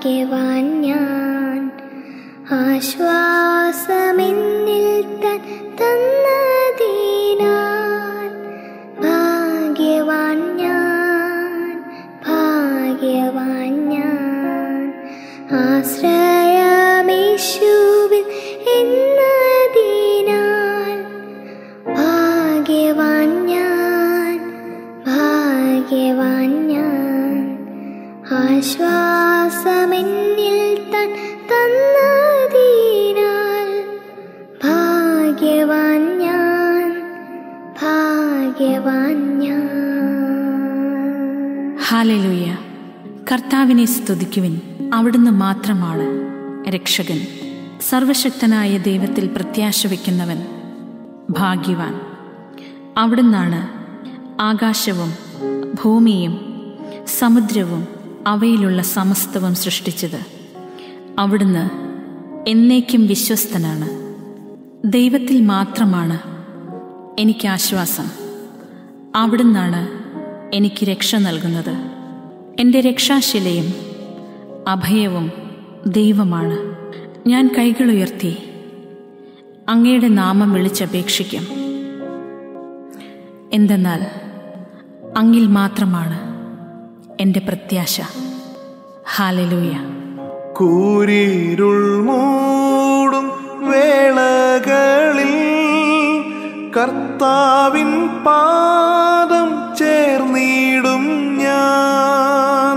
ഭാഗ്യവാൻ ഞാൻ ആശ്വാസമെന്നിൽ തൻ തന്നതിനാൽ ഭാഗ്യവാൻ ഞാൻ ഭാഗ്യവാൻ ഞാൻ ആശ്രയമേശുവിൽ എന്നതിനാൽ ഭാഗ്യവാൻ ഞാൻ ഭാഗ്യവാൻ ഞാൻ ആശ്വാസമെന്നിൽ തൻ തന്നതിനാൽ ഭാഗ്യവാൻ ഞാൻ ഭാഗ്യവാൻ ഞാൻ ഹാലലൂയ കർത്താവിനെ സ്തുതിക്കുവിൻ അവിടുന്ന് മാത്രമാണ് രക്ഷകൻ സർവശക്തനായ ദൈവത്തിൽ പ്രത്യാശ വയ്ക്കുന്നവൻ ഭാഗ്യവാൻ അവിടുന്നാണ് ആകാശവും ഭൂമിയും സമുദ്രവും അവയിലുള്ള സമസ്തവും സൃഷ്ടിച്ചത് അവിടുന്ന് എന്നേക്കും വിശ്വസ്തനാണ് ദൈവത്തിൽ മാത്രമാണ് എനിക്ക് ആശ്വാസം അവിടുന്നാണ് എനിക്ക് രക്ഷ നൽകുന്നത് എൻ്റെ രക്ഷാശിലയും അഭയവും ദൈവമാണ് ഞാൻ കൈകളുയർത്തി അങ്ങയുടെ നാമം വിളിച്ചപേക്ഷിക്കും എന്തെന്നാൽ അങ്ങിൽ മാത്രമാണ് എൻ്റെ പ്രത്യാശ ഹാലലൂയ കൂരിരുൾ മൂടും വേളകളിൽ കർത്താവിൻ പാദം ചേർന്നിടും ഞാൻ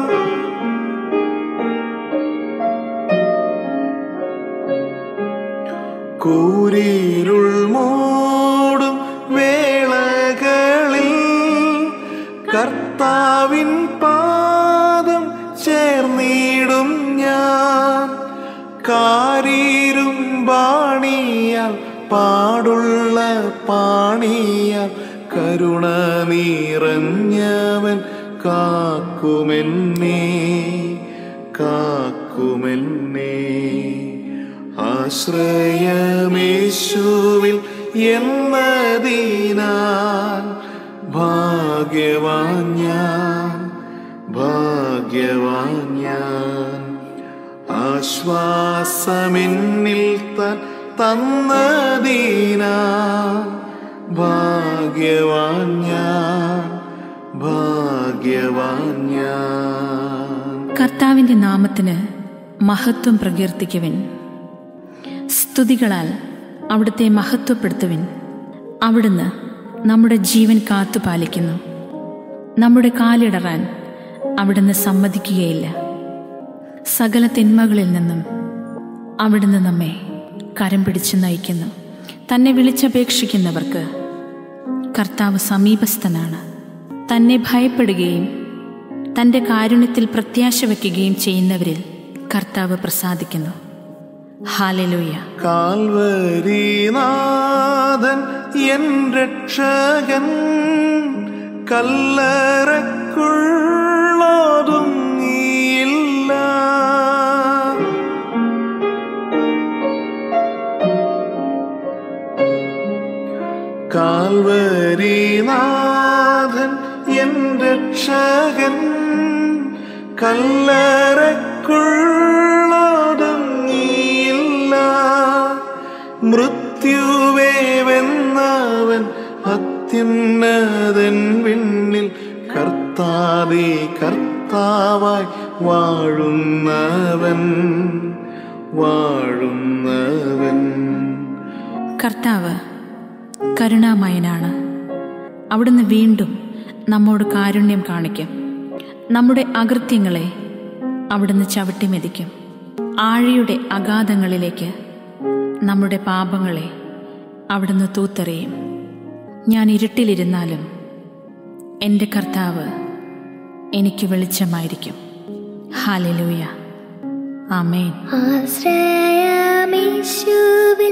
കൂരിരുൾ മൂടും വേളകളിൽ കർത്താവിൻ പാദം ചേർന്നിടും ഞാൻ കാരീരും പാണിയാൽ പാടുള്ള പാണിയാൽ കരുണ നിറഞ്ഞവൻ കാക്കുമെന്നേ കാക്കുമെന്നേ ആശ്രയമേശുവിൽ എന്നതിനാൽ ഭാഗ്യവാൻ ഞാൻ ഭാഗ്യവാൻ ഞാൻ ആശ്വാസമെന്നിൽ തൻ തന്നതിനാൽ ഭാഗ്യവാൻ ഞാൻ ഭാഗ്യവാൻ ഞാൻ കർത്താവിൻ്റെ നാമത്തിന് മഹത്വം പ്രകീർത്തിക്കുവിൻ സ്തുതികളാൽ അവിടുത്തെ മഹത്വപ്പെടുത്തുവിൻ അവിടുന്ന് നമ്മുടെ ജീവൻ കാത്തുപാലിക്കുന്നു നമ്മുടെ കാലിടറാൻ അവിടുന്ന് സമ്മതിക്കുകയില്ല സകല തിന്മകളിൽ നിന്നും അവിടുന്ന് നമ്മെ കരം പിടിച്ച് നയിക്കുന്നു തന്നെ വിളിച്ചപേക്ഷിക്കുന്നവർക്ക് കർത്താവ് സമീപസ്ഥനാണ് തന്നെ ഭയപ്പെടുകയും തൻ്റെ കാരുണ്യത്തിൽ പ്രത്യാശ വയ്ക്കുകയും ചെയ്യുന്നവരിൽ കർത്താവ് പ്രസാദിക്കുന്നു ഹാലലൂയ കാൽവരിനാഥൻ എൻ രക്ഷകൻ കല്ലറക്കുള്ളൊതുങ്ങിയില്ല കാൽവരിനാഥൻ എൻ രക്ഷകൻ കല്ലറക്കുള്ളൊതുങ്ങിയില്ല മൃത്യുവേ വെന്നവൻ അത്യുന്നതൻ വിണ്ണിൽ കർത്താവേ കർത്താവായി വാഴുന്നവൻ വാഴുന്നവൻ കർത്താവ് കരുണാമയനാണ് അവിടുന്ന് വീണ്ടും നമ്മോട് കാരുണ്യം കാണിക്കും നമ്മുടെ അകൃത്യങ്ങളെ അവിടുന്ന് ചവിട്ടി മെതിക്കും ആഴിയുടെ അഗാധങ്ങളിലേക്ക് നമ്മുടെ പാപങ്ങളെ അവിടുന്ന് തൂത്തെറിയും ഞാൻ ഇരുട്ടിലിരുന്നാലും എൻ്റെ കർത്താവ് എനിക്ക് വെളിച്ചമായിരിക്കും ഹാലലൂയ ആമേൻ ആശ്രയമേശുവിൽ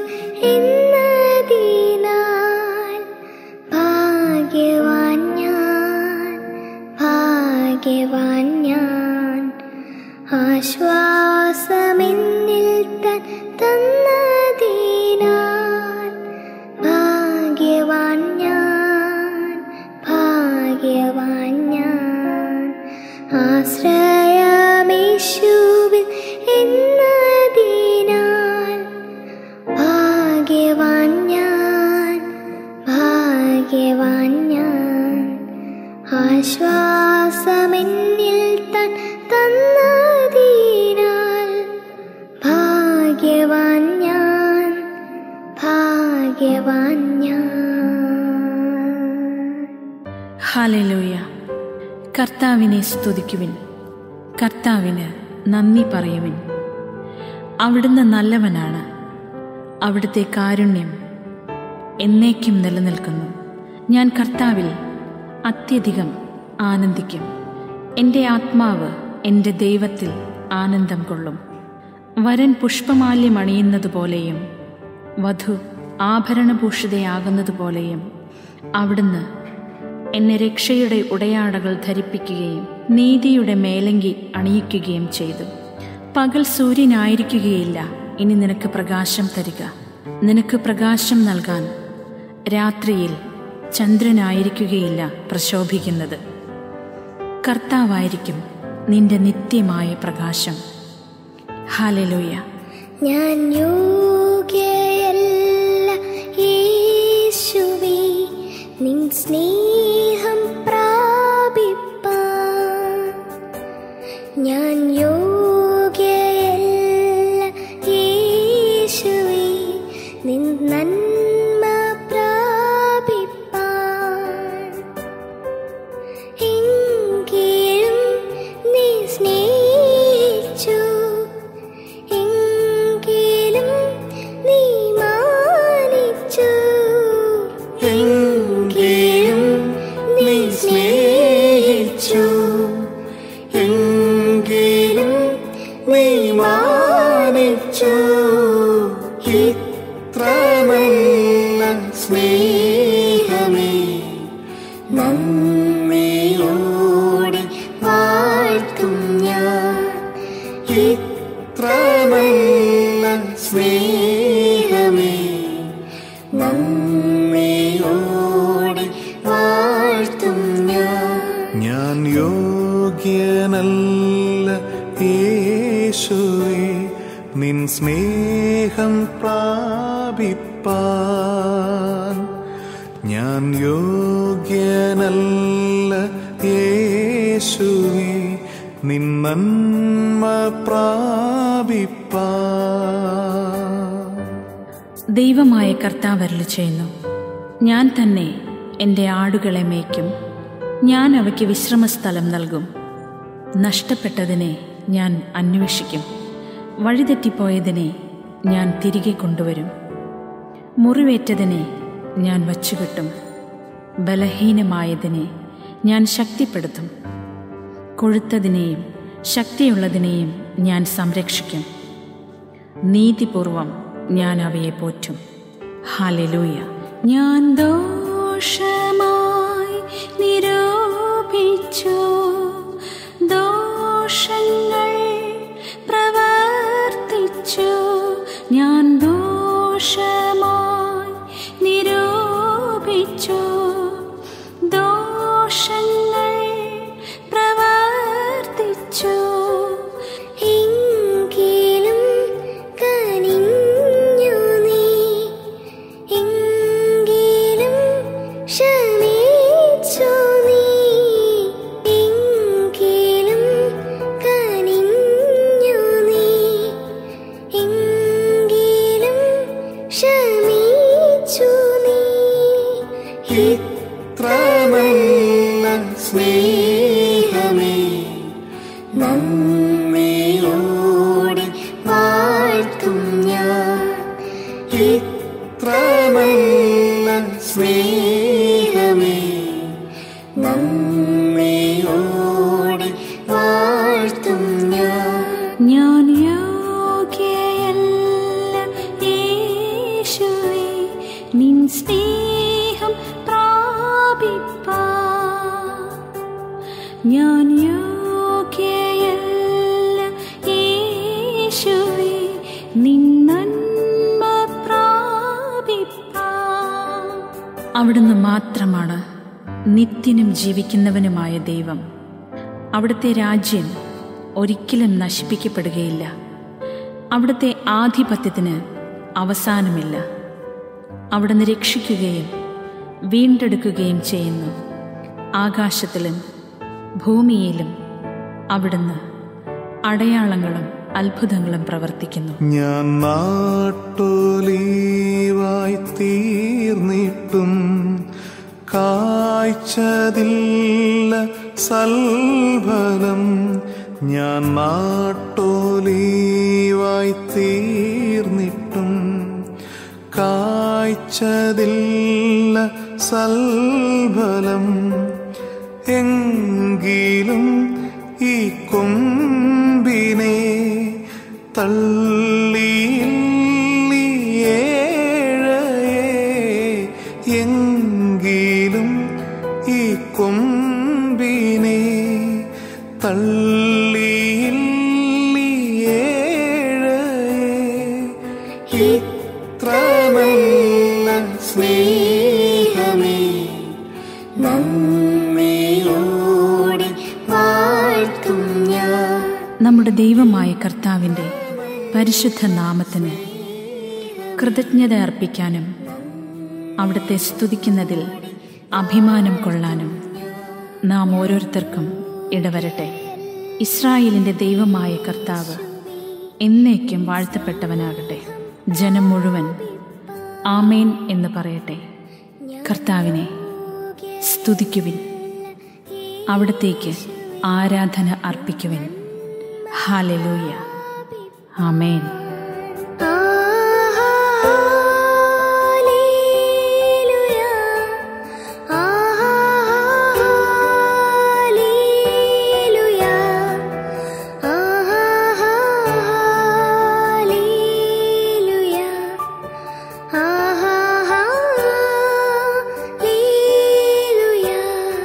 എന്നതിനാൽ ഭാഗ്യവാൻ ഞാൻ ഭാഗ്യവാൻ ഞാൻ ആശ്വാസമെന്നിൽ തൻ തന്നതിനാൽ ഭാഗ്യവാൻ ഞാൻ ഭാഗ്യവാൻ ഞാൻ ആശ്രയമേശുവിൽ എന്നതിനാൽ ഭാഗ്യവാൻ ഞാൻ ഭാഗ്യവാൻ ഞാൻ ആശ്വാസമെന്നിൽ തൻ തന്നതിനാൽ ഭാഗ്യവാൻ ഞാൻ ഭാഗ്യവാൻ ഞാൻ ഹാലലൂയ കർത്താവിനെ സ്തുതിക്കുവിൻ കർത്താവിന് നന്ദി പറയുവിൻ അവിടുന്ന് നല്ലവനാണ് അവിടുത്തെ കാരുണ്യം എന്നേക്കും നിലനിൽക്കുന്നു ഞാൻ കർത്താവിൽ അത്യധികം ആനന്ദിക്കും എൻ്റെ ആത്മാവ് എൻ്റെ ദൈവത്തിൽ ആനന്ദം കൊള്ളും വരൻ പുഷ്പമാല്യം അണിയുന്നതുപോലെയും വധു ആഭരണഭൂഷിതയാകുന്നതുപോലെയും അവിടുന്ന് എന്നെ രക്ഷയുടെ ഉടയാടകൾ ധരിപ്പിക്കുകയും നീതിയുടെ മേലങ്കി അണിയിക്കുകയും ചെയ്തു പകൽ സൂര്യനായിരിക്കുകയില്ല ഇനി നിനക്ക് പ്രകാശം തരിക നിനക്ക് പ്രകാശം നൽകാൻ രാത്രിയിൽ ചന്ദ്രനായിരിക്കുകയില്ല പ്രശോഭിക്കുന്നത് കർത്താവായിരിക്കും നിന്റെ നിത്യമായ പ്രകാശം ഹാലലൂയ ഞാൻ യോഗ്യയല്ല യേശുവേ നിൻ സ്നേഹം പ്രാപിപ്പാൻ ഞാൻ യോഗ്യയല്ല യേശുവേ നിൻ നന്മ പ്രാപിപ്പാൻ എങ്കിലും നീ സ്നേഹിച്ചു എങ്കിലും നീ മാനിച്ചു എങ്കിലും നീ സ്നേഹിച്ചു എങ്കിലും നീ മാനിച്ചു ഇത്ര നല്ല സ്നേഹമേ നന്ദിയോടെ വാഴ്ത്തും ഞാൻ ഇത്ര നല്ല സ്നേഹമേ നന്ദിയോടെ വാഴ്ത്തും ഞാൻ ഞാൻ യോഗ്യനല്ല യേശുവേ നിൻ സ്നേഹം പ്രാപിപ്പാൻ ഞാൻ യോഗ്യനല്ല യേശുവേ നിൻ നന്മ പ്രാപിപ്പാൻ ദൈവമായ കർത്താവരളി ചെയ്യുന്നു ഞാൻ തന്നെ എൻ്റെ ആടുകളെ മേയ്ക്കും ഞാൻ അവയ്ക്ക് വിശ്രമസ്ഥലം നൽകും നഷ്ടപ്പെട്ടതിനെ ഞാൻ അന്വേഷിക്കും വഴിതെറ്റിപ്പോയതിനെ ഞാൻ തിരികെ കൊണ്ടുവരും മുറിവേറ്റതിനെ ഞാൻ വച്ചുകെട്ടും ബലഹീനമായതിനെ ഞാൻ ശക്തിപ്പെടുത്തും കൊഴുത്തതിനെയും ശക്തിയുള്ളതിനെയും ഞാൻ സംരക്ഷിക്കും നീതിപൂർവം ഞാൻ അവയെ പോറ്റും ഹാലലൂയ ഞാൻ ദോഷമായി നിരൂപിച്ചു ദോഷങ്ങൾ പ്രവർത്തിച്ചു ഞാൻ ദോഷമായി നിരൂപിച്ചു ദോഷങ്ങൾ പ്രവർത്തിച്ചു എങ്കിലും കനിഞ്ഞു നീ എങ്കിലും ക്ഷമിച്ചു നീ എങ്കിലും കനിഞ്ഞു നീ എങ്കിലും ക്ഷമിച്ചു നീ ഇത്ര നല്ല സ്നേഹമേ നന്ദിയോടെ വാഴ്ത്തും ഞാൻ ഇത്ര നല്ല സ്നേഹമേ നന്ദിയോടെ വാഴ്ത്തും ഞാൻ ഞാൻ യോഗ്യയല്ല യേശുവേ നിൻ സ്നേഹം പ്രാപിപ്പാൻ ഞാൻ യോഗ്യയല്ല യേശുവേ നിൻ നന്മ പ്രാപിപ്പാൻ അവിടുന്ന് മാത്രമാണ് നിത്യനും ജീവിക്കുന്നവനുമായ ദൈവം അവിടുത്തെ രാജ്യം ഒരിക്കലും നശിപ്പിക്കപ്പെടുകയില്ല അവിടുത്തെ ആധിപത്യത്തിന് അവസാനമില്ല അവിടുന്ന് രക്ഷിക്കുകയും വീണ്ടെടുക്കുകയും ചെയ്യുന്നു ആകാശത്തിലും ഭൂമിയിലും അവിടുന്ന് അടയാളങ്ങളും അത്ഭുതങ്ങളും പ്രവർത്തിക്കുന്നു ഞാൻ നാട്ടൊലീവായി തീർന്നിട്ടും കായ്ച്ചതില്ല സൽഫലം ഞാൻ നാട്ടൊലീവായി തീർന്നിട്ടും കായ്ച്ചതില്ല സൽഫലം എങ്കിലും ഈ കൊമ്പിനെ തള്ളിയേഴയെ എങ്കിലും ഈ കൊമ്പിനെ തള്ളിയേഴയെ ഇത്ര നല്ല സ്നേഹമേ നന്ദിയോടെ വാഴ്ത്തും ഞാൻ നമ്മുടെ ദൈവമായ കർത്താവിൻ്റെ പരിശുദ്ധ നാമത്തിന് കൃതജ്ഞത അർപ്പിക്കാനും അവിടുത്തെ സ്തുതിക്കുന്നതിൽ അഭിമാനം കൊള്ളാനും നാം ഓരോരുത്തർക്കും ഇടവരട്ടെ ഇസ്രായേലിൻ്റെ ദൈവമായ കർത്താവ് എന്നേക്കും വാഴ്ത്തപ്പെട്ടവനാകട്ടെ ജനം മുഴുവൻ ആമേൻ എന്ന് പറയട്ടെ കർത്താവിനെ സ്തുതിക്കുവിൻ അവിടത്തേക്ക് ആരാധന അർപ്പിക്കുവിൻ ഹാലലൂയ ആമേൻ ഹല്ലേലൂയ ഹല്ലേലൂയ ഹല്ലേലൂയ ഹല്ലേലൂയ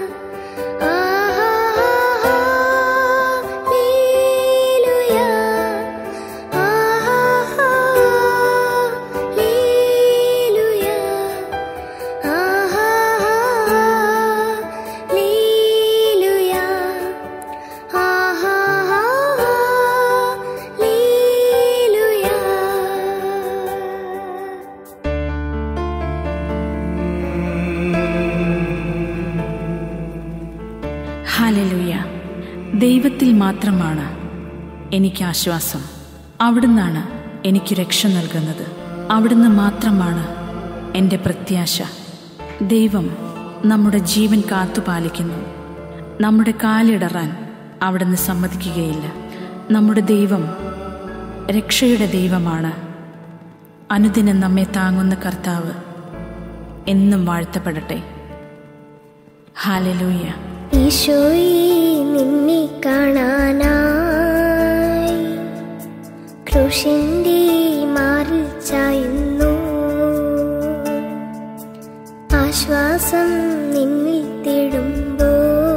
ഹാലലൂയ ദൈവത്തിൽ മാത്രമാണ് എനിക്ക് ആശ്വാസം അവിടുന്നാണ് എനിക്ക് രക്ഷ നൽകുന്നത് അവിടുന്ന് മാത്രമാണ് എൻ്റെ പ്രത്യാശ ദൈവം നമ്മുടെ ജീവൻ കാത്തുപാലിക്കുന്നു നമ്മുടെ കാലിടറാൻ അവിടുന്ന് സമ്മതിക്കുകയില്ല നമ്മുടെ ദൈവം രക്ഷയുടെ ദൈവമാണ് അനുദിനം നമ്മെ താങ്ങുന്ന കർത്താവ് എന്നും വാഴ്ത്തപ്പെടട്ടെ ഹാലലൂയ ഈശോയെ നിന്നെ കാണാനായി കൃഷിന്റെ മാറിൽ ചായുന്നു ആശ്വാസം നിന്നിൽ തേടുമ്പോ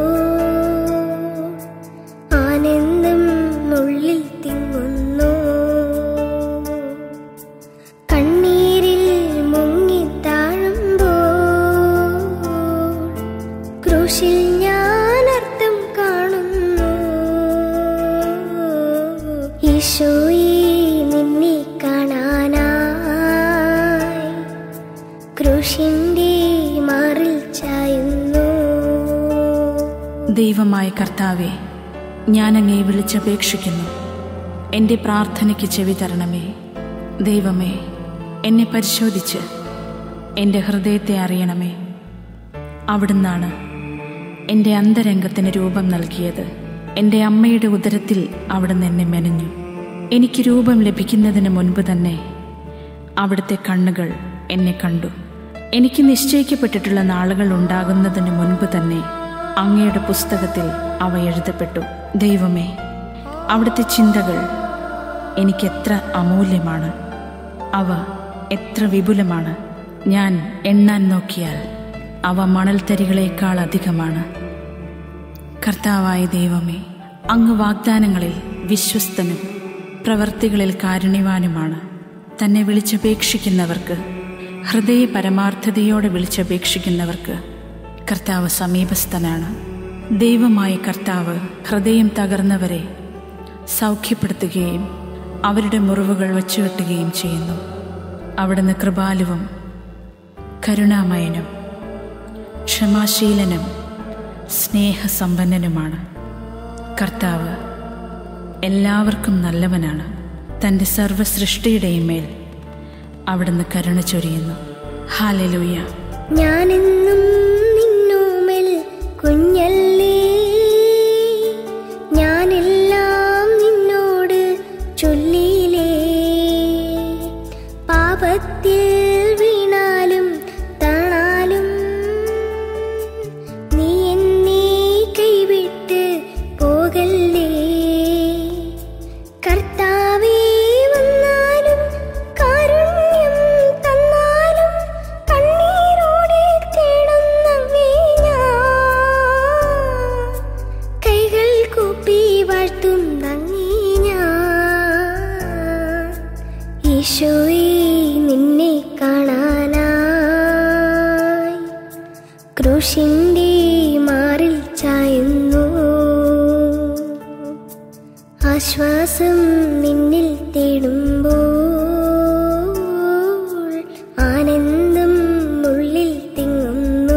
ആനന്ദം ഉള്ളിൽ തിങ്ങുന്നു കണ്ണീരിൽ മുങ്ങിത്താഴുമ്പോ ക്രൂശിൽ ഞാൻ അർത്ഥം കാണുന്നു ഈശോയെ നിന്നെ കാണാനായി ക്രൂശിന്റെ മാറിൽ ചായുന്നു ദൈവമായ കർത്താവെ ഞാൻ അങ്ങേ വിളിച്ചപേക്ഷിക്കുന്നു എൻ്റെ പ്രാർത്ഥനയ്ക്ക് ചെവി തരണമേ ദൈവമേ എന്നെ പരിശോധിച്ച് എൻ്റെ ഹൃദയത്തെ അറിയണമേ അവിടുന്നാണ് എൻ്റെ അന്തരംഗത്തിന് രൂപം നൽകിയത് എൻ്റെ അമ്മയുടെ ഉദരത്തിൽ അവിടുന്ന് എന്നെ മെനഞ്ഞു എനിക്ക് രൂപം ലഭിക്കുന്നതിന് മുൻപ് തന്നെ അവിടുത്തെ കണ്ണുകൾ എന്നെ കണ്ടു എനിക്ക് നിശ്ചയിക്കപ്പെട്ടിട്ടുള്ള നാളുകൾ ഉണ്ടാകുന്നതിന് മുൻപ് തന്നെ അങ്ങയുടെ പുസ്തകത്തിൽ അവ എഴുതപ്പെട്ടു ദൈവമേ അവിടുത്തെ ചിന്തകൾ എനിക്കെത്ര അമൂല്യമാണ് അവ എത്ര വിപുലമാണ് ഞാൻ എണ്ണാൻ നോക്കിയാൽ അവ മണൽത്തരികളേക്കാൾ അധികമാണ് കർത്താവായ ദൈവമേ അങ്ങ് വാഗ്ദാനങ്ങളിൽ വിശ്വസ്തനും പ്രവർത്തികളിൽ കാരുണ്യവാനുമാണ് തന്നെ വിളിച്ചപേക്ഷിക്കുന്നവർക്ക് ഹൃദയ പരമാർത്ഥതയോടെ വിളിച്ചപേക്ഷിക്കുന്നവർക്ക് കർത്താവ് സമീപസ്ഥനാണ് ദൈവമായ കർത്താവ് ഹൃദയം തകർന്നവരെ സൗഖ്യപ്പെടുത്തുകയും അവരുടെ മുറിവുകൾ വച്ചുകെട്ടുകയും ചെയ്യുന്നു അവിടുന്ന് കൃപാലുവും കരുണാമയനും ക്ഷമാശീലനും സ്നേഹസമ്പന്നനുമാണ് കർത്താവ് എല്ലാവർക്കും നല്ലവനാണ് തൻ്റെ സർവ്വസൃഷ്ടിയുടെയും മേൽ അവിടുന്ന് കരുണ ചൊരിയുന്നു ഹാലലൂയ ഞാനെന്നും നിന്നോമൽ കുഞ്ഞല്ലേ ഞാനെല്ലാം നിന്നോട് ചൊല്ലിയിലേ പാപത്തിൽ വീണാലും തണാലും നീ എന്നെ കൈവിട്ട് പോകല്ലേ കർത്താവേ വന്നാലും കാരുണ്യം തന്നാലും കണ്ണീരോടെ തേടുന്നവേ ഞാൻ കൈകൾ കൂപ്പി വാഴ്ത്തും നങ്ങി ഞാൻ ഈശോയെ നിന്നെ കാണാനായി ക്രൂശിന്റെ മാറിൽ ചായുന്നു ആശ്വാസം നിന്നിൽ തേടുമ്പോൾ ആനന്ദം ഉള്ളിൽ തിങ്ങുന്നു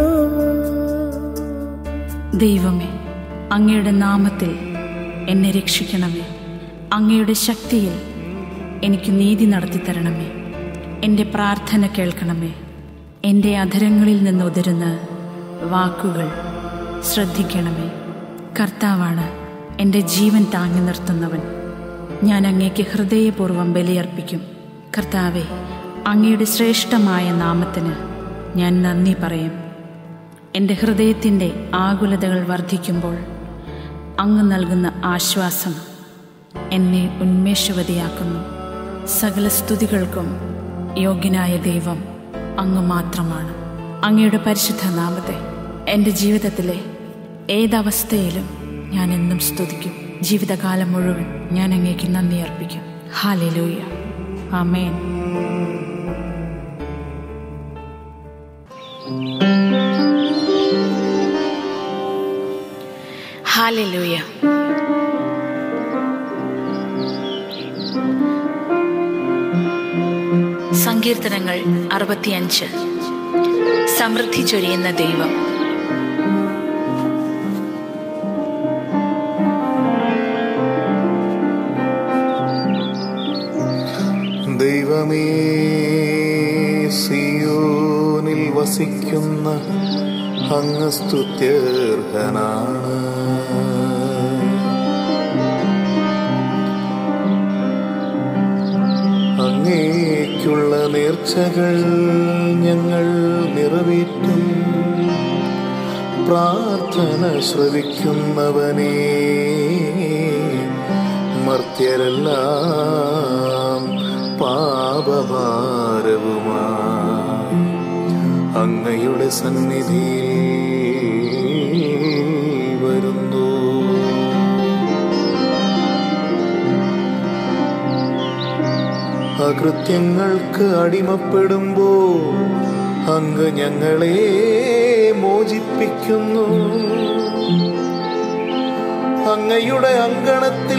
ദൈവമേ അങ്ങയുടെ നാമത്തിൽ എന്നെ രക്ഷിക്കണമേ അങ്ങയുടെ ശക്തിയിൽ എനിക്ക് നീതി നടത്തി തരണമേ എൻ്റെ പ്രാർത്ഥന കേൾക്കണമേ എൻ്റെ അധരങ്ങളിൽ നിന്ന് ഉതിരുന്ന വാക്കുകൾ ശ്രദ്ധിക്കണമേ കർത്താവാണ് എൻ്റെ ജീവൻ താങ്ങി നിർത്തുന്നവൻ ഞാൻ അങ്ങേക്ക് ഹൃദയപൂർവ്വം ബലിയർപ്പിക്കും കർത്താവെ അങ്ങയുടെ ശ്രേഷ്ഠമായ നാമത്തിന് ഞാൻ നന്ദി പറയും എൻ്റെ ഹൃദയത്തിൻ്റെ ആകുലതകൾ വർദ്ധിക്കുമ്പോൾ അങ്ങ് നൽകുന്ന ആശ്വാസം എന്നെ ഉന്മേഷവതിയാക്കുന്നു സകല സ്തുതികൾക്കും യോഗ്യനായ ദൈവം അങ്ങ് മാത്രമാണ് അങ്ങയുടെ പരിശുദ്ധ നാമത്തെ എൻ്റെ ജീവിതത്തിലെ ഏതവസ്ഥയിലും ഞാൻ എന്നും സ്തുതിക്കും ജീവിതകാലം മുഴുവൻ ഞാൻ അങ്ങേക്ക് നന്ദി അർപ്പിക്കും ഹാലലൂയ ആമേൻ ഹാലലൂയ സങ്കീർത്തനങ്ങൾ അറുപത്തിയഞ്ച് സമൃദ്ധി ചൊരിയുന്ന ദൈവം ദൈവമേ സിയോനിൽ വസിക്കുന്ന അങ്ങ് സ്തുത്യർഹനാണ് അങ്ങേക്കുള്ള നേർച്ചകൾ ഞങ്ങൾ നിറവേറ്റും പ്രാർത്ഥന ശ്രവിക്കുന്നവനേ മർത്യരെല്ലാം പാപഭാരവുമാ അങ്ങയുടെ സന്നിധിയിൽ വരുന്നു അകൃത്യങ്ങൾക്ക് അടിമപ്പെടുമ്പോ അങ്ങ് ഞങ്ങളെ മോചിപ്പിക്കുന്നു അങ്ങയുടെ അങ്കണത്തിൽ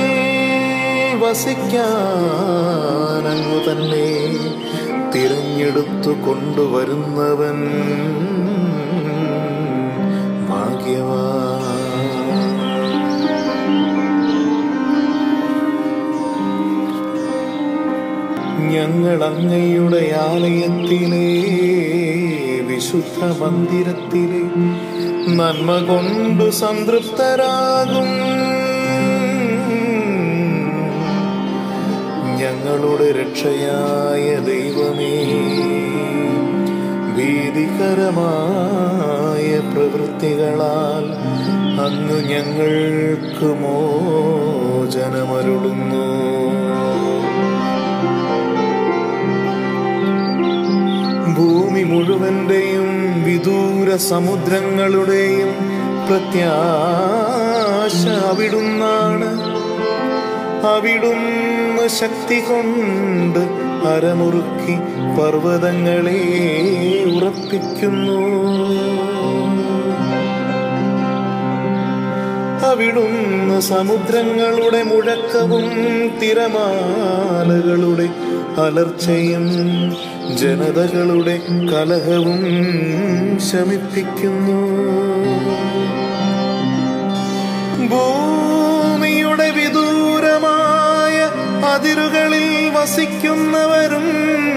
വസിക്കാൻ അങ്ങു തന്നെ തിരഞ്ഞെടുത്തു കൊണ്ടുവരുന്നവൻ ഭാഗ്യവാൻ ഞങ്ങൾ അങ്ങയുടെ ആലയത്തിലെ വിശുദ്ധ മന്ദിരത്തിലെ നന്മ കൊണ്ടു സംതൃപ്തരാകും ഞങ്ങളുടെ രക്ഷയായ ദൈവമേ ഭീതികരമായ പ്രവൃത്തികളാൽ അങ്ങ് ഞങ്ങൾക്ക് മോചനമരുളുന്നു ഭൂമി മുഴുവന്റെയും വിദൂര സമുദ്രങ്ങളുടെയും പ്രത്യാശ അവിടുന്നാണ് അവിടുന്ന് ശക്തി കൊണ്ട് അരമുറുക്കി പർവ്വതങ്ങളെ ഉറപ്പിക്കുന്നു അവിടുന്ന് സമുദ്രങ്ങളുടെ മുഴക്കവും തിരമാലകളുടെ അലർച്ചയും ജനതകളുടെ കലഹവും ശമിപ്പിക്കുന്നു ഭൂമിയുടെ വിദൂരമായ അതിരുകളിൽ വസിക്കുന്നവരും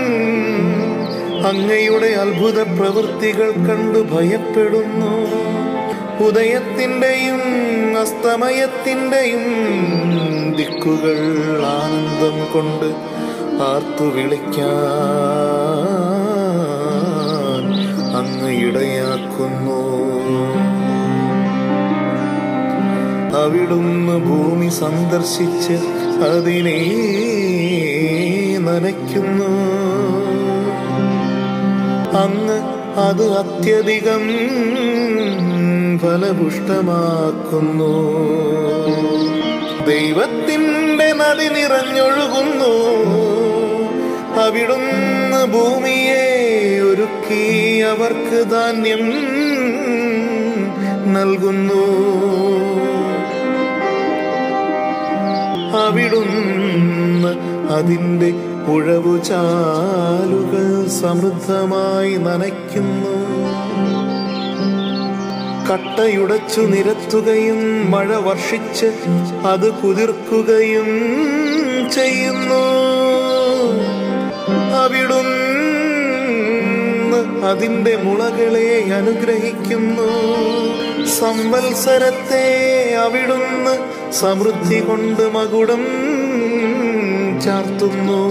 അങ്ങയുടെ അത്ഭുത പ്രവൃത്തികൾ കണ്ടു ഭയപ്പെടുന്നു ഉദയത്തിൻ്റെയും അസ്തമയത്തിൻ്റെയും ദിക്കുകൾ ആനന്ദം കൊണ്ട് ആർത്തു വിളിക്കാൻ അങ്ങ് ഇടയാക്കുന്നു അവിടുന്ന് ഭൂമി സന്ദർശിച്ച് അതിനെ നനയ്ക്കുന്നു അങ്ങ് അത് അത്യധികം ഫലപുഷ്ടമാക്കുന്നു ദൈവത്തിൻ്റെ നദി നിറഞ്ഞൊഴുകുന്നു അവിടുന്ന് ഭൂമിയെ ഒരുക്കി അവർക്ക് ധാന്യം നൽകുന്നു അവിടുന്ന് അതിൻ്റെ ഉഴവുചാലുകൾ സമൃദ്ധമായി നനയ്ക്കുന്നു കട്ടയുടച്ചു നിരത്തുകയും മഴ വർഷിച്ച് അത് കുതിർക്കുകയും ചെയ്യുന്നു അവിടുന്ന് അതിൻ്റെ മുളകളെ അനുഗ്രഹിക്കുന്നു സംവത്സരത്തെ അവിടുന്ന് സമൃദ്ധി കൊണ്ട് മകുടം ചാർത്തുന്നു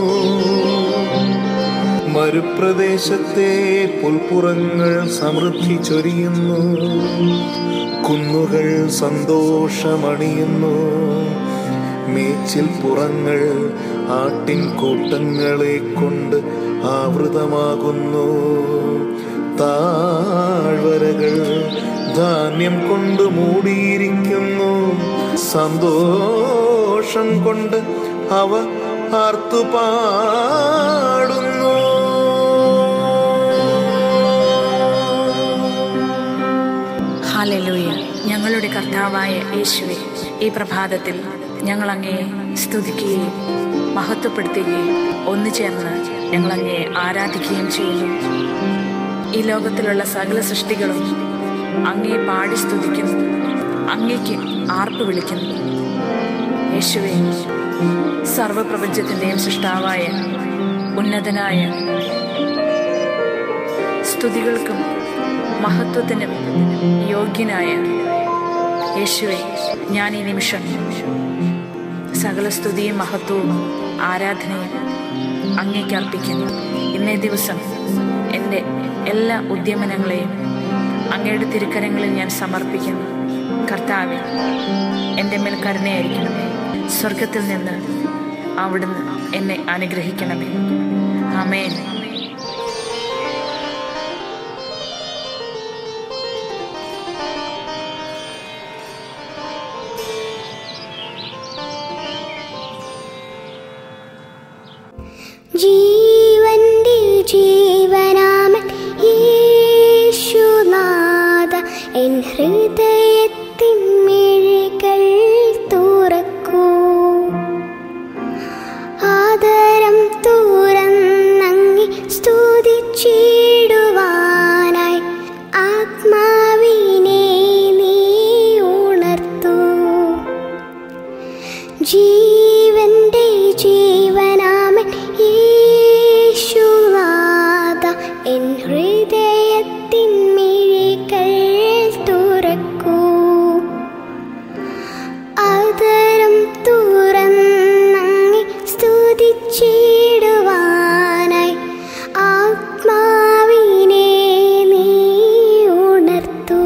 മരുപ്രദേശത്തെ പുൽപ്പുറങ്ങൾ സമൃദ്ധി ചൊരിയുന്നു കുന്നുകൾ സന്തോഷമണിയുന്നു മേച്ചിൽ പുറങ്ങൾ ആട്ടിൻ കൂട്ടങ്ങളെ കൊണ്ട് ആവൃതമാകുന്നു താഴ്വരകൾ ധാന്യം കൊണ്ട് മൂടിയിരിക്കുന്നു സന്തോഷം കൊണ്ട് അവ ആർത്തുപാടുന്നു ഹാലലൂയ ഞങ്ങളുടെ കർത്താവായ യേശുവെ ഈ പ്രഭാതത്തിൽ ഞങ്ങൾ അങ്ങയെ സ്തുതിക്കുകയും മഹത്വപ്പെടുത്തുകയും ഒന്നു ചേർന്ന് ഞങ്ങൾ അങ്ങയെ ആരാധിക്കുകയും ചെയ്യുന്നു ഈ ലോകത്തിലുള്ള സകല സൃഷ്ടികളും അങ്ങയെ പാടി സ്തുതിക്കുന്നു അങ്ങയ്ക്ക് ആർപ്പ് വിളിക്കുന്നു യേശുവെ സർവപ്രപഞ്ചത്തിൻ്റെയും സൃഷ്ടാവായ ഉന്നതനായ സ്തുതികൾക്കും മഹത്വത്തിനും യോഗ്യനായ യേശുവെ ഞാൻ ഈ നിമിഷം സകല സ്തുതിയും മഹത്വവും ആരാധനയും അങ്ങേക്ക് അർപ്പിക്കുന്നു ഇന്നേ ദിവസം എൻ്റെ എല്ലാ ഉദ്യമനങ്ങളെയും അങ്ങയുടെ തിരുക്കരങ്ങളിൽ ഞാൻ സമർപ്പിക്കുന്നു കർത്താവെ എൻ്റെ മേൽ കരുണയായിരിക്കണമേ സ്വർഗത്തിൽ നിന്ന് അവിടുന്ന് എന്നെ അനുഗ്രഹിക്കണമേ ആമേൻ ജീവന്റെ ജീവനാമൻ യേശുനാഥ എൻ ഹൃദയത്തിൻ മിഴികൾ തുറക്കൂ ആദരം തുറന്നങ്ങി സ്തുതിച്ചിടുവാനായി ആത്മാവിനെ നീ ഉണർത്തൂ ജീവന്റെ ജീവനാമൻ യേശുനാഥ എൻ ഹൃദയത്തിൻ മിഴികൾ തുറക്കൂ ആദരം തുറന്നങ്ങി സ്തുതിച്ചിടുവാനായി ആത്മാവിനെ നീ ഉണർത്തൂ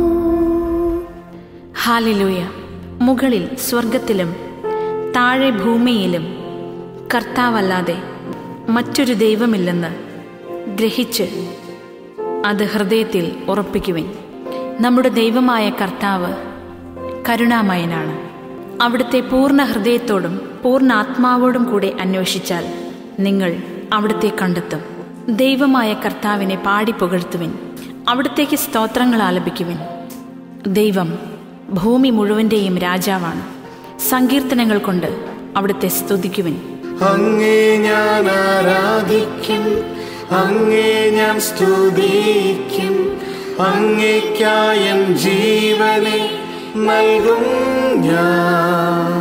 ഹാലിലൂയ മുകളിൽ സ്വർഗത്തിലും താഴെ ഭൂമിയിലും കർത്താവല്ലാതെ മറ്റൊരു ദൈവമില്ലെന്ന് ഗ്രഹിച്ച് അത് ഹൃദയത്തിൽ ഉറപ്പിക്കുവിൻ നമ്മുടെ ദൈവമായ കർത്താവ് കരുണാമയനാണ് അവിടുത്തെ പൂർണ്ണ ഹൃദയത്തോടും പൂർണ്ണ ആത്മാവോടും കൂടെ അന്വേഷിച്ചാൽ നിങ്ങൾ അവിടുത്തെ കണ്ടെത്തും ദൈവമായ കർത്താവിനെ പാടി പുകഴ്ത്തുവിൻ അവിടത്തേക്ക് സ്തോത്രങ്ങൾ ആലപിക്കുവിൻ ദൈവം ഭൂമി മുഴുവൻ്റെയും രാജാവാണ് സങ്കീർത്തനങ്ങൾ കൊണ്ട് അവിടുത്തെ സ്തുതിക്കുവിൻ അങ്ങേ ഞാൻ ആരാധിക്കും അങ്ങേ ഞാൻ സ്തുതിക്കും അങ്ങേക്കായൻ ജീവനെ നൽകും ഞാൻ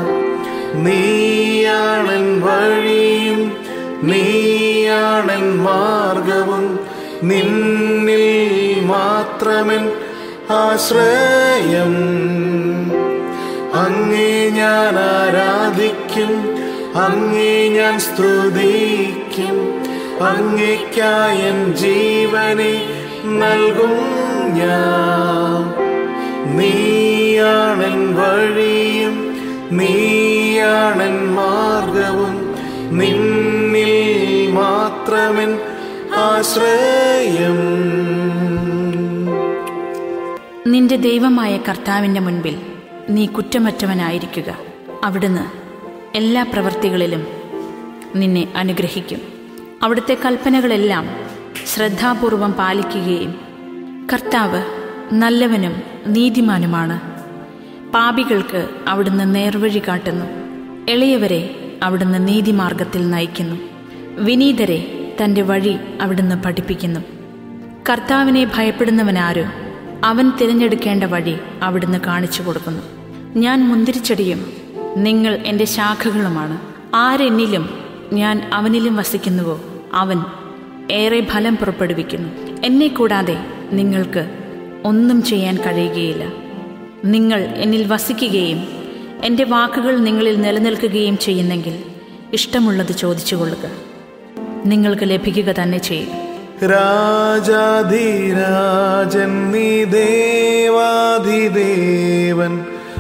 നീയാണൻ വഴിയും നീയാണൻ മാർഗവും നിന്നിൽ മാത്രമൻ ആശ്രയം അങ്ങേ ഞാൻ ആരാധിക്കും അങ്ങേ ഞാൻ സ്തുതിക്കും അങ്ങേക്കായൻ ജീവനെ നൽകും ഞാൻ നീയാണൻ വഴിയും നീയാണൻ മാർഗവും നിന്നിൽ മാത്രമൻ ആശ്രയം നിന്റെ ദൈവമായ കർത്താവിൻ്റെ മുൻപിൽ നീ കുറ്റമറ്റവനായിരിക്കുക അവിടുന്ന് എല്ലാ പ്രവൃത്തികളിലും നിന്നെ അനുഗ്രഹിക്കും അവിടുത്തെ കൽപ്പനകളെല്ലാം ശ്രദ്ധാപൂർവം പാലിക്കുകയും കർത്താവ് നല്ലവനും നീതിമാനുമാണ് പാപികൾക്ക് അവിടുന്ന് നേർവഴി കാട്ടുന്നു എളിയവരെ അവിടുന്ന് നീതിമാർഗത്തിൽ നയിക്കുന്നു വിനീതരെ തൻ്റെ വഴി അവിടുന്ന് പഠിപ്പിക്കുന്നു കർത്താവിനെ ഭയപ്പെടുന്നവനാരോ അവൻ തിരഞ്ഞെടുക്കേണ്ട വഴി അവിടുന്ന് കാണിച്ചു കൊടുക്കുന്നു ഞാൻ മുന്തിരിച്ചെടിയും നിങ്ങൾ എൻ്റെ ശാഖകളുമാണ് ആരെന്നിലും ഞാൻ അവനിലും വസിക്കുന്നുവോ അവൻ ഏറെ ഫലം പുറപ്പെടുവിക്കുന്നു എന്നെ കൂടാതെ നിങ്ങൾക്ക് ഒന്നും ചെയ്യാൻ കഴിയുകയില്ല നിങ്ങൾ എന്നിൽ വസിക്കുകയും എൻ്റെ വാക്കുകൾ നിങ്ങളിൽ നിലനിൽക്കുകയും ചെയ്യുന്നെങ്കിൽ ഇഷ്ടമുള്ളത് ചോദിച്ചുകൊള്ളുക നിങ്ങൾക്ക് ലഭിക്കുക തന്നെ ചെയ്യും രാജാധിരാജൻ നീ ദേവാധിദേവൻ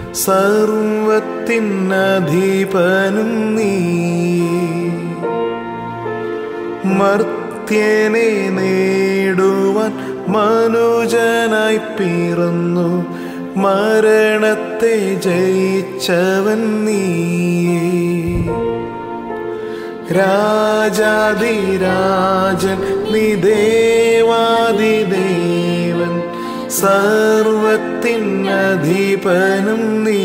സർവത്തിനധീപനും നീ മർത്യനെ നേടുവാൻ മനുജനായി പിറന്നു മരണത്തെ ജയിച്ചവൻ നീ രാജാതിരാജൻ നീ ദേവാദിദേവൻ സർവത്തിനധീപനും നീ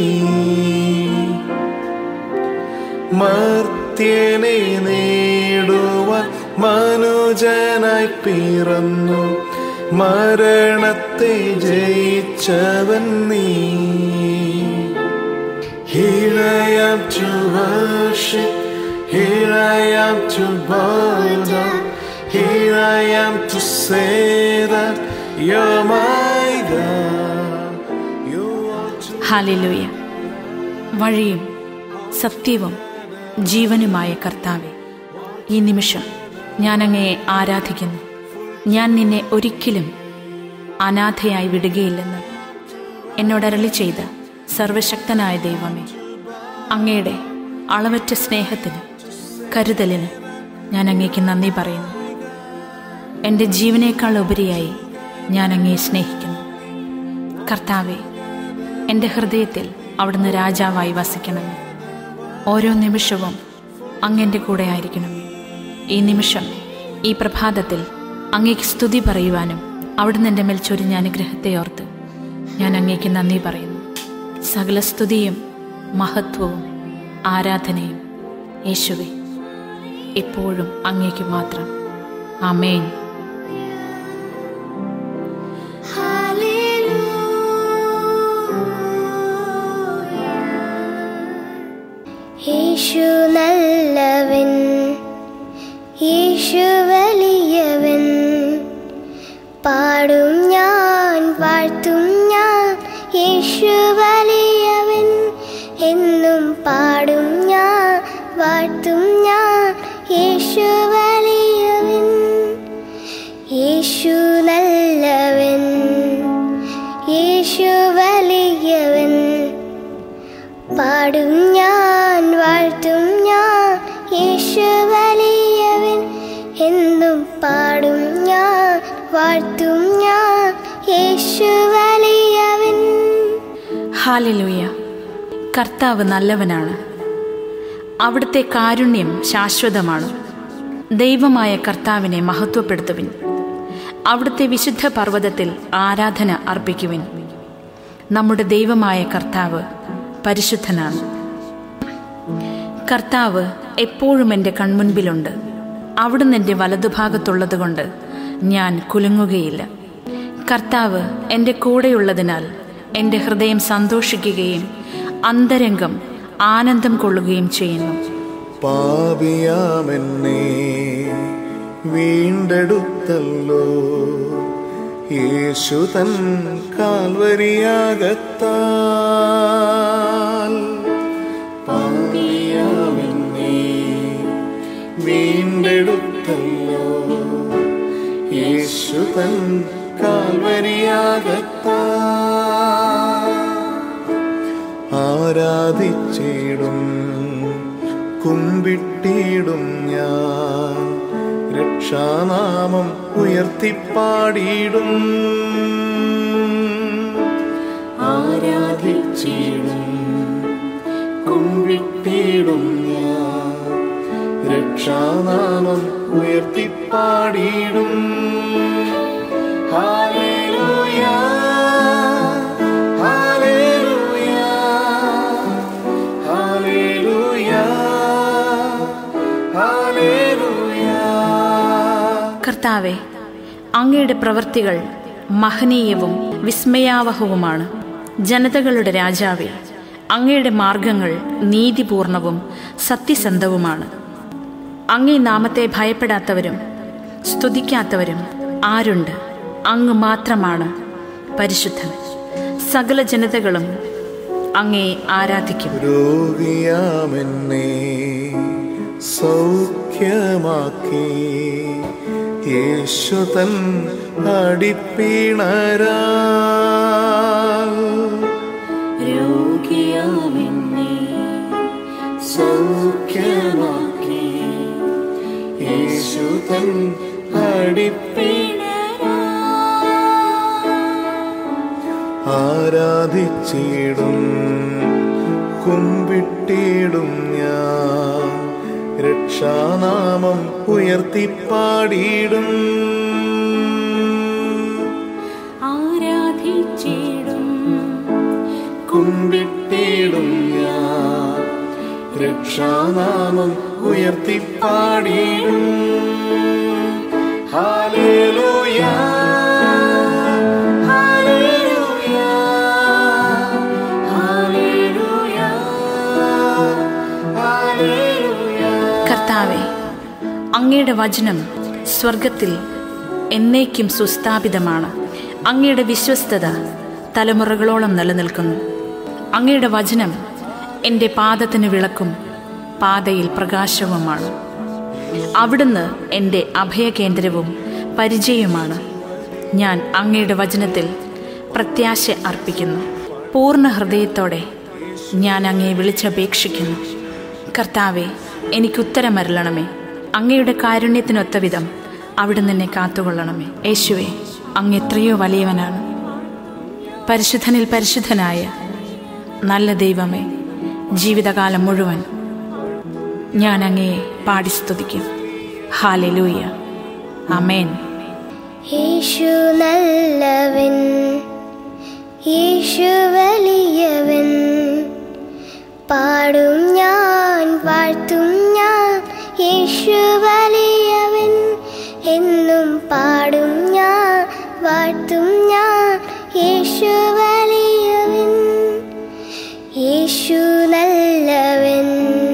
മർത്യനെ നേടുവാൻ മനുജനായി പിറന്നു മരണത്തെ ജയിച്ചവൻ നീ Here I am to worship, here I am to bow down, here I am to say that you're my God. You are to ഹാലിലൂയ വഴിയും സത്യവും ജീവനുമായ കർത്താവെ ഈ നിമിഷം ഞാൻ അങ്ങയെ ആരാധിക്കുന്നു ഞാൻ നിന്നെ ഒരിക്കലും അനാഥയായി വിടുകയില്ലെന്ന് എന്നോടരളി ചെയ്ത സർവശക്തനായ ദൈവമേ അങ്ങയുടെ അളവറ്റ സ്നേഹത്തിന് കരുതലിന് ഞാൻ അങ്ങേക്ക് നന്ദി പറയുന്നു എൻ്റെ ജീവനേക്കാൾ ഉപരിയായി ഞാൻ അങ്ങയെ സ്നേഹിക്കുന്നു കർത്താവെ എൻ്റെ ഹൃദയത്തിൽ അവിടുന്ന് രാജാവായി വസിക്കണമേ ഓരോ നിമിഷവും അങ്ങൻ്റെ കൂടെ ആയിരിക്കണമേ ഈ നിമിഷം ഈ പ്രഭാതത്തിൽ അങ്ങേക്ക് സ്തുതി പറയുവാനും അവിടുന്ന് എൻ്റെ മേൽ ചൊരിഞ്ഞ അനുഗ്രഹത്തെ ഓർത്ത് ഞാൻ അങ്ങേക്ക് നന്ദി പറയുന്നു സകല സ്തുതിയും മഹത്വവും ആരാധനയും യേശുവെ എപ്പോഴും അങ്ങേക്ക് മാത്രം ആമേൻ യേശു നല്ലവൻ യേശു വലിയവൻ പാടും ഞാൻ വാഴ്ത്തും ഞാൻ യേശു വലിയവൻ എന്നും പാടും ഞാൻ വാഴ്ത്തും ഞാൻ യേശു വലിയവൻ യേശു നല്ലവൻ യേശു വലിയവൻ പാടും ഞാൻ വാഴ്ത്തും ഞാൻ യേശു വലിയവൻ എന്നും പാടും ഞാൻ വാഴ്ത്തും ഞാൻ യേശു വലിയവൻ ഹാലലൂയ കർത്താവ് നല്ലവനാണ് അവിടുത്തെ കാരുണ്യം ശാശ്വതമാണ് ദൈവമായ കർത്താവിനെ മഹത്വപ്പെടുത്തുവിൻ അവിടുത്തെ വിശുദ്ധ പർവ്വതത്തിൽ ആരാധന അർപ്പിക്കുവിൻ നമ്മുടെ ദൈവമായ കർത്താവ് പരിശുദ്ധനാണ് കർത്താവ് എപ്പോഴും എൻ്റെ കൺമുൻപിലുണ്ട് അവിടുന്ന് എൻ്റെ വലതുഭാഗത്തുള്ളതുകൊണ്ട് ഞാൻ കുലുങ്ങുകയില്ല കർത്താവ് എൻ്റെ കൂടെയുള്ളതിനാൽ എൻ്റെ ഹൃദയം സന്തോഷിക്കുകയും അന്തരംഗം ആനന്ദം കൊള്ളുകയും ചെയ്യുന്നു പാപിയാമെന്നെ വീണ്ടെടുത്തല്ലോ യേശു തൻ കാൽവരിയാകത്താൽ പാപിയാമെന്നെ വീണ്ടെടുത്തല്ലോ യേശു തൻ കാൽവരിയാകത്താൽ ആരാധിച്ചിടും കുമ്പിട്ടിടും ഞാൻ രക്ഷാനാമം ഉയർത്തിപ്പാടിയിടും ആരാധിച്ചിടും കുമ്പിട്ടിടും ഞാൻ രക്ഷാനാമം ഉയർത്തിപ്പാടിയിടും ഹാലേലൂയ ഹാലേലൂയ ഹാലേലൂയ ഹാലേലൂയ കർത്താവെ അങ്ങയുടെ പ്രവൃത്തികൾ മഹനീയവും വിസ്മയാവഹവുമാണ് ജനതകളുടെ രാജാവെ അങ്ങയുടെ മാർഗങ്ങൾ നീതിപൂർണവും സത്യസന്ധവുമാണ് അങ്ങേ നാമത്തെ ഭയപ്പെടാത്തവരും സ്തുതിക്കാത്തവരും ആരുണ്ട് അങ്ങ് മാത്രമാണ് പരിശുദ്ധൻ സകല ജനതകളും അങ്ങേ ആരാധിക്കും രോഗിയാമെന്നെ സൗഖ്യമാക്കി യേശു തൻ അടിപ്പിണരാ രോഗിയാമെന്നെ സൗഖ്യമാക്കി യേശു തൻ അടിപ്പിണരാ ആരാധിച്ചിടും കുമ്പിട്ടിടും ഞാൻ രക്ഷാനാമം ഉയർത്തിപ്പാടിയിടും ആരാധിച്ചിടും കുമ്പിട്ടിടും ഞാൻ രക്ഷാനാമം ഉയർത്തിപ്പാടിയിടും ഹാലേലൂയ ഹാലേലൂയ ഹാലേലൂയ ഹാലേലൂയ കർത്താവെ അങ്ങയുടെ വചനം സ്വർഗത്തിൽ എന്നേക്കും സുസ്ഥാപിതമാണ് അങ്ങയുടെ വിശ്വസ്തത തലമുറകളോളം നിലനിൽക്കുന്നു അങ്ങയുടെ വചനം എൻ്റെ പാദത്തിന് വിളക്കും പാതയിൽ പ്രകാശവുമാണ് അവിടുന്ന് എൻ്റെ അഭയകേന്ദ്രവും പരിചയവുമാണ് ഞാൻ അങ്ങയുടെ വചനത്തിൽ പ്രത്യാശ അർപ്പിക്കുന്നു പൂർണ്ണ ഹൃദയത്തോടെ ഞാൻ അങ്ങയെ വിളിച്ചപേക്ഷിക്കുന്നു കർത്താവെ എനിക്ക് ഉത്തരമരുളണമേ അങ്ങയുടെ കാരുണ്യത്തിനൊത്ത വിധം അവിടുന്ന് എന്നെ കാത്തുകൊള്ളണമേ യേശുവെ അങ്ങ് എത്രയോ വലിയവനാണ് പരിശുദ്ധനിൽ പരിശുദ്ധനായ നല്ല ദൈവമേ ജീവിതകാലം മുഴുവൻ ഞാൻ അങ്ങയെ പാടി സ്തുതിക്കും ഹാലലൂയ അമേൻ യേശു നല്ലവൻ യേശു വലിയവൻ പാടും ഞാൻ വാഴ്ത്തും ഞാൻ യേശു വലിയവൻ എന്നും പാടും ഞാൻ വാഴ്ത്തും ഞാൻ യേശു വലിയവൻ യേശു നല്ലവൻ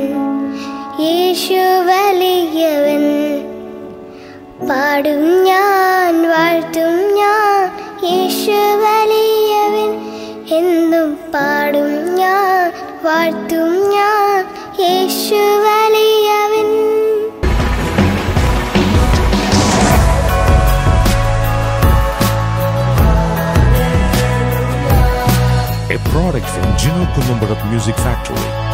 യേശു വലിയവൻ പാടും ഞാൻ വാഴ്ത്തും ഞാൻ യേശു വലിയവൻ എന്നും പാടും ഞാൻ വാഴ്ത്തും ഞാൻ യേശു വലിയവൻ a product from Gino Columbarat Music Factory.